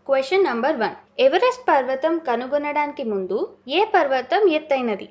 question number one Everest పర్వతం కనుగొనడానికి ముందు ఏ పర్వతం ఎత్తైనది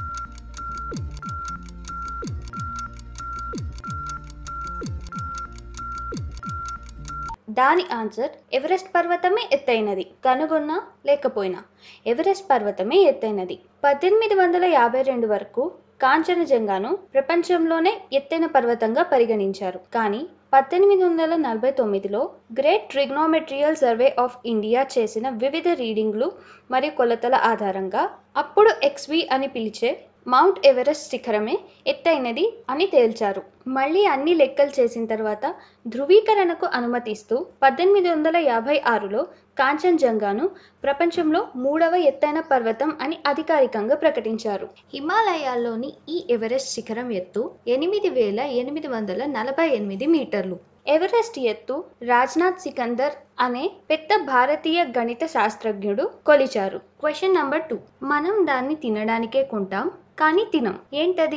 దాని ఆన్సర్ ఎవరెస్ట్ పర్వతమే ఎత్తైనది కనుగొన్నా లేకపోయినా ఎవరెస్ట్ పర్వతమే ఎత్తైనది పద్దెనిమిది వందల యాభై రెండు వరకు కాంచనజంగాను ప్రపంచంలోనే ఎత్తైన పర్వతంగా పరిగణించారు కానీ పద్దెనిమిది వందల నలభై తొమ్మిదిలో great trigonometrical survey of India చేసిన వివిధ రీడింగ్లు మరియు కొలతల ఆధారంగా అప్పుడు ఎక్స్వి అని పిలిచే మౌంట్ ఎవరెస్ట్ శిఖరమే ఎత్తైనది అని తేల్చారు మళ్ళీ అన్ని లెక్కలు చేసిన తర్వాత ధృవీకరణకు అనుమతిస్తూ పద్దెనిమిది వందల యాభై ఆరులో కాంచన్జంగాను ప్రపంచంలో మూడవ ఎత్తైన పర్వతం అని అధికారికంగా ప్రకటించారు హిమాలయాల్లోని ఈ ఎవరెస్ట్ శిఖరం ఎత్తు ఎనిమిది వేల ఎనిమిది వందల నలభై ఎనిమిది మీటర్లు ఎవరెస్ట్ ఎత్తు రాజ్నాథ్ సికందర్ అనే పెద్ద భారతీయ గణిత శాస్త్రజ్ఞుడు కొలిచారు క్వశ్చన్ నంబర్ టూ మనం దాన్ని తినడానికే కొంటాం కానీ తినం ఏంటది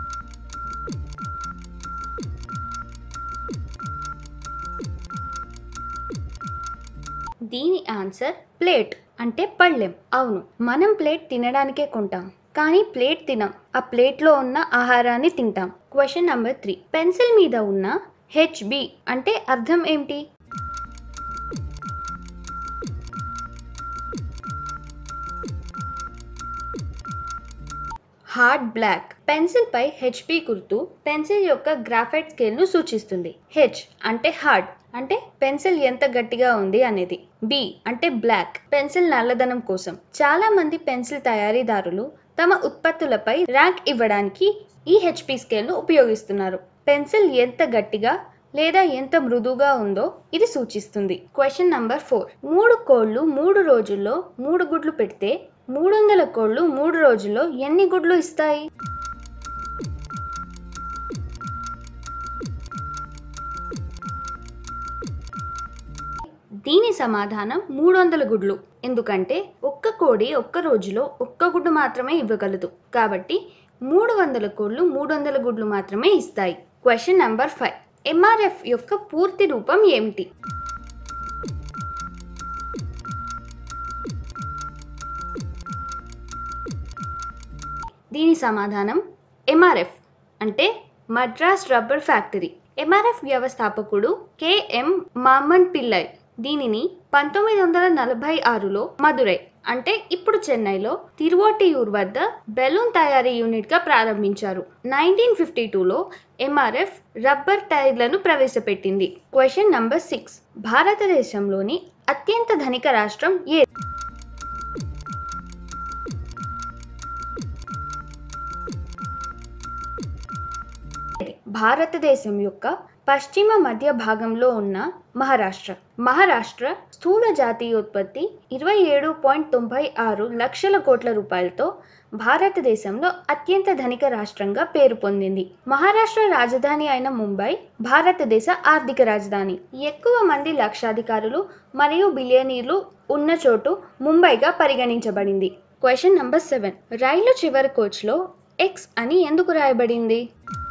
దీని ఆన్సర్ ప్లేట్ అంటే పళ్ళెం అవును మనం ప్లేట్ తినడానికే కొంటాం కానీ ప్లేట్ తినం ఆ ప్లేట్లో ఉన్న ఆహారాన్ని తింటాం క్వశ్చన్ నంబర్ త్రీ పెన్సిల్ మీద ఉన్న హెచ్బి అంటే అర్థం ఏమిటి హార్డ్ బ్లాక్ పెన్సిల్ పై హెచ్పి గుర్తు పెన్సిల్ యొక్క గ్రాఫైట్ స్కేల్ ను సూచిస్తుంది హెచ్ అంటే హార్డ్ అంటే పెన్సిల్ ఎంత గట్టిగా ఉంది అనేది బి అంటే బ్లాక్ పెన్సిల్ నల్లదనం కోసం చాలా మంది పెన్సిల్ తయారీదారులు తమ ఉత్పత్తులపై ర్యాంక్ ఇవ్వడానికి ఈ హెచ్పి స్కేల్ ను ఉపయోగిస్తున్నారు పెన్సిల్ ఎంత గట్టిగా లేదా ఎంత మృదువుగా ఉందో ఇది సూచిస్తుంది క్వశ్చన్ నంబర్ ఫోర్ మూడు కోళ్లు మూడు రోజుల్లో మూడు గుడ్లు పెడితే మూడు వందల కోళ్లు మూడు రోజుల్లో ఎన్ని గుడ్లు ఇస్తాయి దీని సమాధానం మూడు వందల గుడ్లు ఎందుకంటే ఒక్క కోడి ఒక్క రోజులో ఒక్క గుడ్డు మాత్రమే ఇవ్వగలదు కాబట్టి మూడు వందల కోళ్లు మూడు వందల గుడ్లు మాత్రమే ఇస్తాయి క్వశ్చన్ నంబర్ ఫైవ్ ఎంఆర్ఎఫ్ యొక్క పూర్తి రూపం ఏమిటి దీని సమాధానం ఎంఆర్ఎఫ్ అంటే మద్రాస్ రబ్బర్ ఫ్యాక్టరీ ఎంఆర్ఎఫ్ వ్యవస్థాపకుడు కెఎం మామన్ పిల్లై దీనిని పంతొమ్మిది వందల నలభై ఆరులో మదురై అంటే ఇప్పుడు చెన్నైలో తిరువోటియూర్ వద్ద బెలూన్ తయారీ యూనిట్ గా ప్రారంభించారు నైన్టీన్ ఫిఫ్టీ టూలో ఎంఆర్ఎఫ్ రబ్బర్ టైర్లను ప్రవేశపెట్టింది క్వశ్చన్ నంబర్ సిక్స్ భారతదేశంలోని అత్యంత ధనిక రాష్ట్రం ఏ భారతదేశం యొక్క పశ్చిమ మధ్య భాగంలో ఉన్న మహారాష్ట్ర మహారాష్ట్ర స్థూల జాతీయోత్పత్తి ఇరవై ఏడు పాయింట్ తొంభై ఆరు లక్షల కోట్ల రూపాయలతో భారతదేశంలో అత్యంత ధనిక రాష్ట్రంగా పేరు పొందింది మహారాష్ట్ర రాజధాని అయిన ముంబై భారతదేశ ఆర్థిక రాజధాని ఎక్కువ మంది లక్షాధికారులు మరియు బిలియనీర్లు ఉన్న చోటు ముంబైగా పరిగణించబడింది క్వశ్చన్ నంబర్ సెవెన్ రైలు చివరి కోచ్లో ఎక్స్ అని ఎందుకు రాయబడింది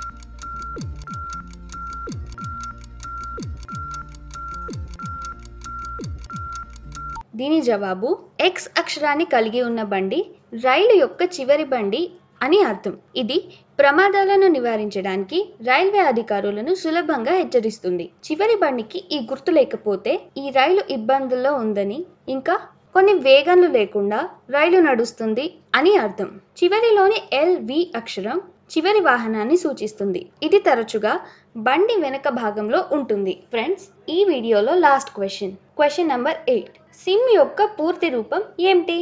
దీని జవాబు ఎక్స్ అక్షరాన్ని కలిగి ఉన్న బండి రైలు యొక్క చివరి బండి అని అర్థం ఇది ప్రమాదాలను నివారించడానికి రైల్వే అధికారులను సులభంగా హెచ్చరిస్తుంది చివరి బండికి ఈ గుర్తు లేకపోతే ఈ రైలు ఇబ్బందుల్లో ఉందని ఇంకా కొన్ని వేగంలు లేకుండా రైలు నడుస్తుంది అని అర్థం చివరిలోని ఎల్ వి అక్షరం చివరి వాహనాన్ని సూచిస్తుంది ఇది తరచుగా బండి వెనక భాగంలో ఉంటుంది ఫ్రెండ్స్ ఈ వీడియోలో last question question number eight SIM యొక్క పూర్తి రూపం ఏమిటి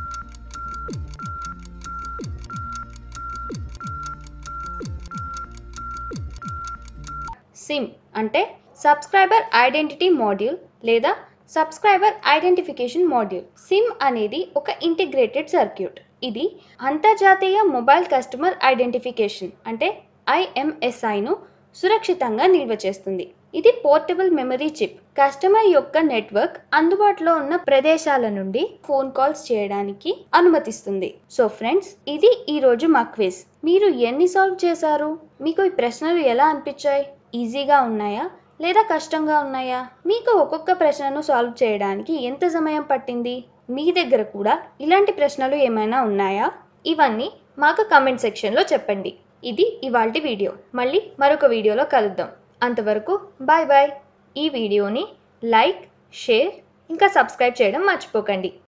సిమ్ అంటే సబ్స్క్రైబర్ ఐడెంటిటీ మాడ్యూల్ లేదా సబ్స్క్రైబర్ ఐడెంటిఫికేషన్ మాడ్యూల్ సిమ్ అనేది ఒక ఇంటిగ్రేటెడ్ సర్క్యూట్ ఇది అంతర్జాతీయ మొబైల్ కస్టమర్ ఐడెంటిఫికేషన్ అంటే ఐఎంఎస్ఐను సురక్షితంగా నిల్వ చేస్తుంది ఇది పోర్టబుల్ మెమరీ చిప్ కస్టమర్ యొక్క నెట్వర్క్ అందుబాటులో ఉన్న ప్రదేశాల నుండి ఫోన్ కాల్స్ చేయడానికి అనుమతిస్తుంది సో ఫ్రెండ్స్ ఇది ఈ రోజు మా క్విజ్ మీరు ఎన్ని సాల్వ్ చేశారు మీకు ఈ ప్రశ్నలు ఎలా అనిపించాయి ఈజీగా ఉన్నాయా లేదా కష్టంగా ఉన్నాయా మీకు ఒక్కొక్క ప్రశ్నను సాల్వ్ చేయడానికి ఎంత సమయం పట్టింది మీ దగ్గర కూడా ఇలాంటి ప్రశ్నలు ఏమైనా ఉన్నాయా ఇవన్నీ మాకు కమెంట్ సెక్షన్లో చెప్పండి ఇది ఇవాల్టి వీడియో మళ్ళీ మరొక వీడియోలో కలుద్దాం అంతవరకు బాయ్ బాయ్ ఈ వీడియోని లైక్ షేర్ ఇంకా సబ్స్క్రైబ్ చేయడం మర్చిపోకండి